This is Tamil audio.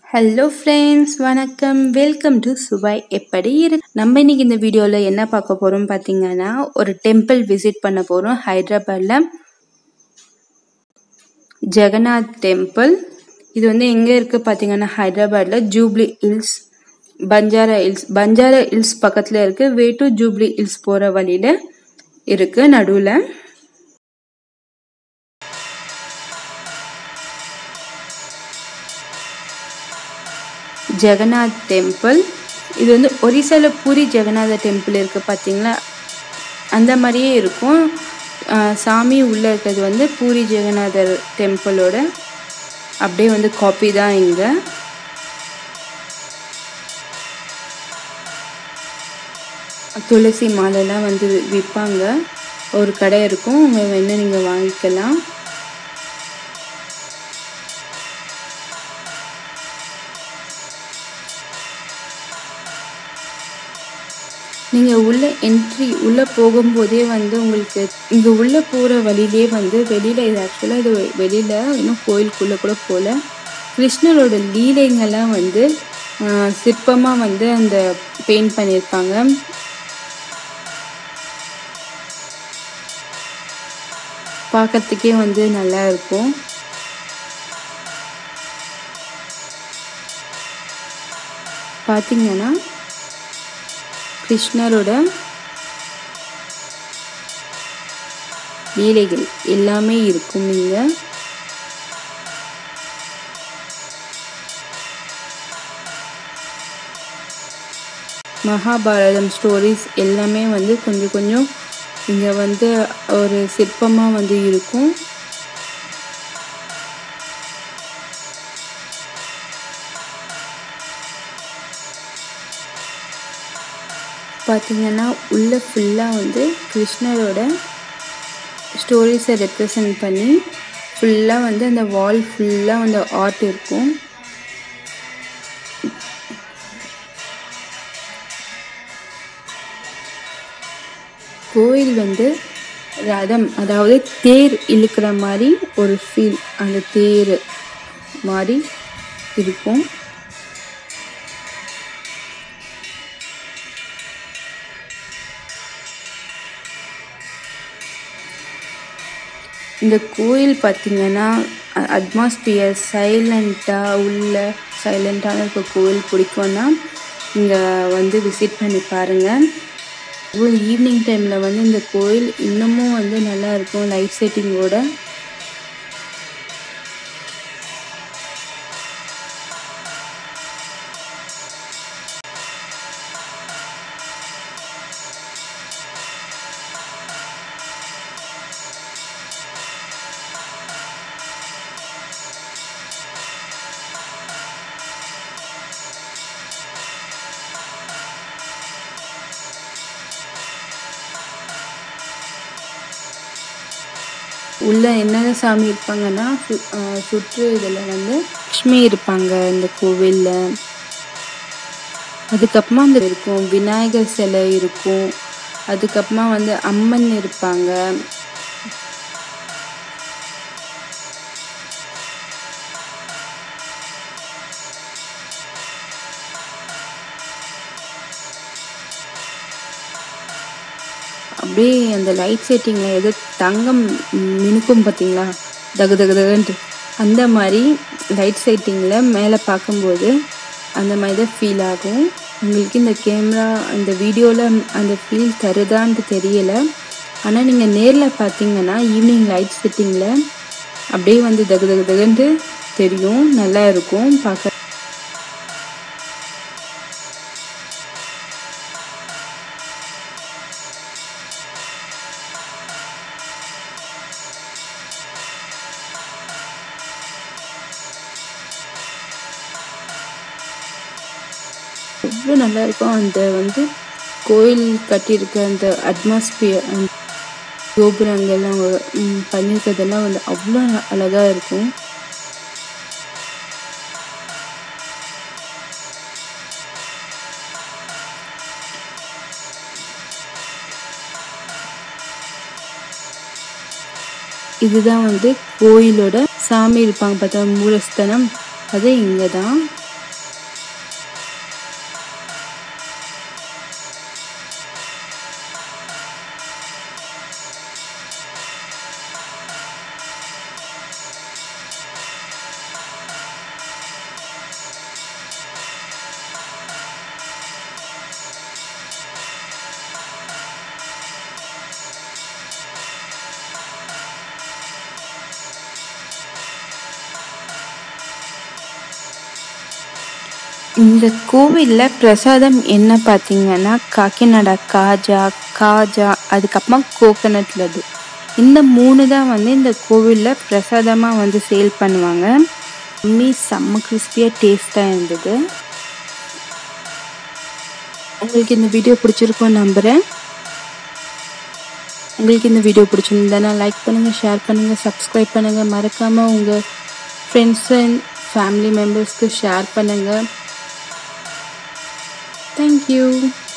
ஹலோ ஃப்ரெண்ட்ஸ் வணக்கம் வெல்கம் டு சுபாய் எப்படி இருக்கு நம்ம இன்னைக்கு இந்த வீடியோவில் என்ன பார்க்க போகிறோம் பார்த்தீங்கன்னா ஒரு டெம்பிள் விசிட் பண்ண போகிறோம் ஹைதராபாத்தில் ஜெகநாத் டெம்பிள் இது வந்து எங்கே இருக்குது பார்த்தீங்கன்னா ஹைதராபாத்தில் Jubilee Hills Banjara Hills Banjara Hills பக்கத்தில் இருக்குது வே டு ஜூப்ளி ஹில்ஸ் போகிற வழியில் இருக்குது நடுவில் ஜெகநாத் டெம்பிள் இது வந்து ஒரிசால பூரி ஜெகநாத டெம்பிள் இருக்குது பார்த்தீங்களா அந்த மாதிரியே இருக்கும் ஆஹ் சாமி உள்ளே இருக்கிறது வந்து பூரி ஜெகநாதர் டெம்பிளோட அப்படியே வந்து காப்பி தான் இங்கே துளசி மாலைலாம் வந்து விற்பாங்க ஒரு கடை இருக்கும் அங்கே வேணால் நீங்கள் வாங்கிக்கலாம் நீங்கள் உள்ளே என்ட்ரி உள்ளே போகும்போதே வந்து உங்களுக்கு இங்கே உள்ளே போகிற வழியிலே வந்து வெளியில் இது ஆக்சுவலாக இது வெளியில் இன்னும் கோயிலுக்குள்ளே கூட போகல கிருஷ்ணரோட லீலைங்கெல்லாம் வந்து சிற்பமாக வந்து அந்த பெயிண்ட் பண்ணியிருப்பாங்க பார்க்கறதுக்கே வந்து நல்லா இருக்கும் பார்த்தீங்கன்னா கிருஷ்ணரோட லீலைகள் எல்லாமே இருக்கும் இங்க மகாபாரதம் ஸ்டோரிஸ் எல்லாமே வந்து கொஞ்சம் கொஞ்சம் இங்கே வந்து ஒரு சிற்பமாக வந்து இருக்கும் பார்த்தீங்கன்னா உள்ள ஃபுல்லாக வந்து கிருஷ்ணரோட ஸ்டோரிஸை ரெப்ரசன்ட் பண்ணி ஃபுல்லாக வந்து அந்த வால் ஃபுல்லாக வந்து ஆர்ட் இருக்கும் கோயில் வந்து ரதம் அதாவது தேர் இழுக்கிற மாதிரி ஒரு ஃபீல் அந்த தேர் மாதிரி இருக்கும் இந்த கோயில் பார்த்தீங்கன்னா அட்மாஸ்பியர் சைலண்ட்டாக உள்ள சைலண்ட்டான இருக்க கோயில் பிடிக்கும்னா இங்கே வந்து விசிட் பண்ணி பாருங்கள் ஈவினிங் டைமில் வந்து இந்த கோயில் இன்னமும் வந்து நல்லா இருக்கும் லைட் செட்டிங்கோட உள்ள என்ன சாமி இருப்பாங்கன்னா சு- ஆஹ் சுற்று இதில் வந்து லக்ஷ்மி இருப்பாங்க இந்த கோவிலில் அதுக்கப்புறமா அந்த இருக்கும் விநாயகர் சிலை இருக்கும் அதுக்கப்புறமா வந்து அம்மன் இருப்பாங்க அப்படியே அந்த லைட் செட்டிங்கில் ஏதோ தங்கம் மினுக்கும் பார்த்தீங்களா தகு தகு தகுன்ட்டு அந்த மாதிரி லைட் செட்டிங்கில் மேலே பார்க்கும்போது அந்த மாதிரி தான் ஃபீல் ஆகும் உங்களுக்கு இந்த கேமரா அந்த வீடியோவில் அந்த ஃபீல் தருதான்ட்டு தெரியல ஆனால் நீங்கள் நேரில் பார்த்தீங்கன்னா ஈவினிங் லைட் செட்டிங்கில் அப்படியே வந்து தகு தகு தகுன்ட்டு தெரியும் நல்லா இருக்கும் பார்க்க அவ்வளோ நல்லா இருக்கும் அந்த வந்து கோயில் கட்டியிருக்க அந்த அட்மாஸ்பியர் அந்த கோபுரங்கள்லாம் அவங்க, ம், பண்ணியிருக்கிறதெல்லாம் வந்து அவ்வளோ அழகாக இருக்கும் இதுதான் வந்து கோயிலோட சாமி இருப்பாங்க பார்த்தா மூலஸ்தனம் அது இங்கே தான் இந்த கோவிலில் பிரசாதம் என்ன பார்த்தீங்கன்னா காக்கிநாடா காஜா காஜா அதுக்கப்புறமா கோகனட் லட்டு இந்த மூணு தான் வந்து இந்த கோவிலில் பிரசாதமாக வந்து சேல் பண்ணுவாங்க மீ செம்ம கிறிஸ்பியாக டேஸ்ட்டாக இருந்தது உங்களுக்கு இந்த வீடியோ பிடிச்சிருக்கோன்னு நம்புகிறேன் உங்களுக்கு இந்த வீடியோ பிடிச்சிருந்தா லைக் பண்ணுங்கள் ஷேர் பண்ணுங்கள் சப்ஸ்கிரைப் பண்ணுங்கள் மறக்காமல் உங்கள் ஃப்ரெண்ட்ஸ் அண்ட் ஃபேமிலி மெம்பர்ஸ்க்கு ஷேர் பண்ணுங்கள் தேங்க்யூ